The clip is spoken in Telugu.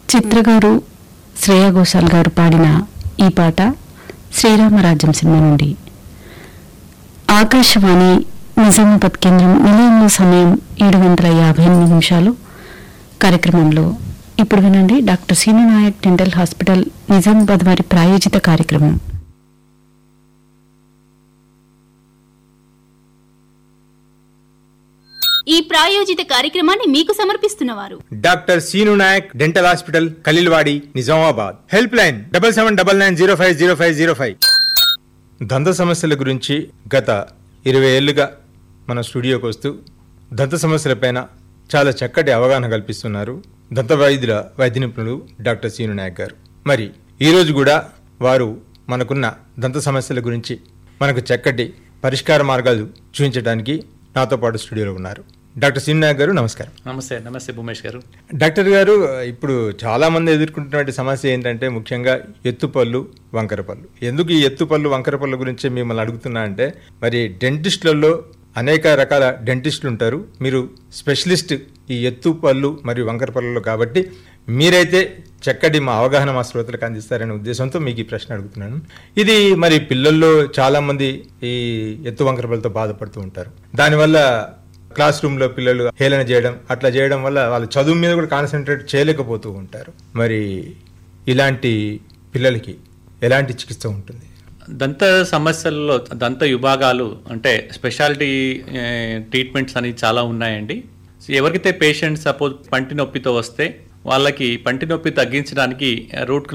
చిత్ర గారు శ్రేయా ఘోషాల్ గారు పాడిన ఈ పాట శ్రీరామరాజ్యం సినిమా నుండి ఆకాశవాణి నిజామాబాద్ కేంద్రం నిలయంలో సమయం ఏడు గంటల యాభై ఎనిమిది నిమిషాలు కార్యక్రమంలో ఇప్పుడు వినండి doctor Seenu Naik dental hospital Nizamabad వారి ప్రాయోజిత కార్యక్రమం ఈ ప్రాయోజిత కార్యక్రమాన్ని మీకు సమర్పిస్తున్నవారు doctor Seenu Naik dental hospital Khaleelwadi Nizamabad help line double seven double nine zero five zero five zero five దంత సమస్యల గురించి గత ఇరవై ఏళ్లుగా మన స్టూడియోకి వస్తూ దంత సమస్యలపైన చాలా చక్కటి అవగాహన కల్పిస్తున్నారు దంత వైద్యుల వైద్య నిపుణులు డాక్టర్ సీను నాయక్ గారు మరి ఈరోజు కూడా వారు మనకున్న దంత సమస్యల గురించి మనకు చక్కటి పరిష్కార మార్గాలు చూపించడానికి నాతో పాటు స్టూడియోలో ఉన్నారు డాక్టర్ సీను నాయక్ గారు నమస్కారం నమస్తే నమస్తే భూమేష్ గారు డాక్టర్ గారు ఇప్పుడు చాలా మంది ఎదుర్కొంటున్నటువంటి సమస్య ఏంటంటే ముఖ్యంగా ఎత్తుపళ్ళు వంకర పళ్ళు ఎందుకు ఈ ఎత్తుపళ్ళు వంకర పళ్ళు గురించి మిమ్మల్ని అడుగుతున్నా అంటే మరి డెంటిస్టులలో అనేక రకాల డెంటిస్టులు ఉంటారు మీరు స్పెషలిస్ట్ ఈ ఎత్తు పళ్ళు మరియు వంకర పళ్ళలో కాబట్టి మీరైతే చక్కటి మా అవగాహన మా శ్రోతలకు అందిస్తారనే ఉద్దేశంతో మీకు ఈ ప్రశ్న అడుగుతున్నాను ఇది మరి పిల్లల్లో చాలా మంది ఈ ఎత్తు వంకర పళ్ళతో బాధపడుతూ ఉంటారు దానివల్ల క్లాస్ రూమ్ లో పిల్లలు హేళన చేయడం అట్లా చేయడం వల్ల వాళ్ళు చదువు మీద కూడా కాన్సన్ట్రేట్ చేయలేకపోతూ ఉంటారు మరి ఇలాంటి పిల్లలకి ఎలాంటి చికిత్స ఉంటుంది దంత సమస్యల్లో దంత విభాగాలు అంటే స్పెషాలిటీ ఏ, ట్రీట్మెంట్స్ అని చాలా ఉన్నాయండి సో ఎవరికైతే పేషెంట్ సపోజ్ పంటి నొప్పితో వస్తే వాళ్ళకి పంటి నొప్పి తగ్గించడానికి రూట్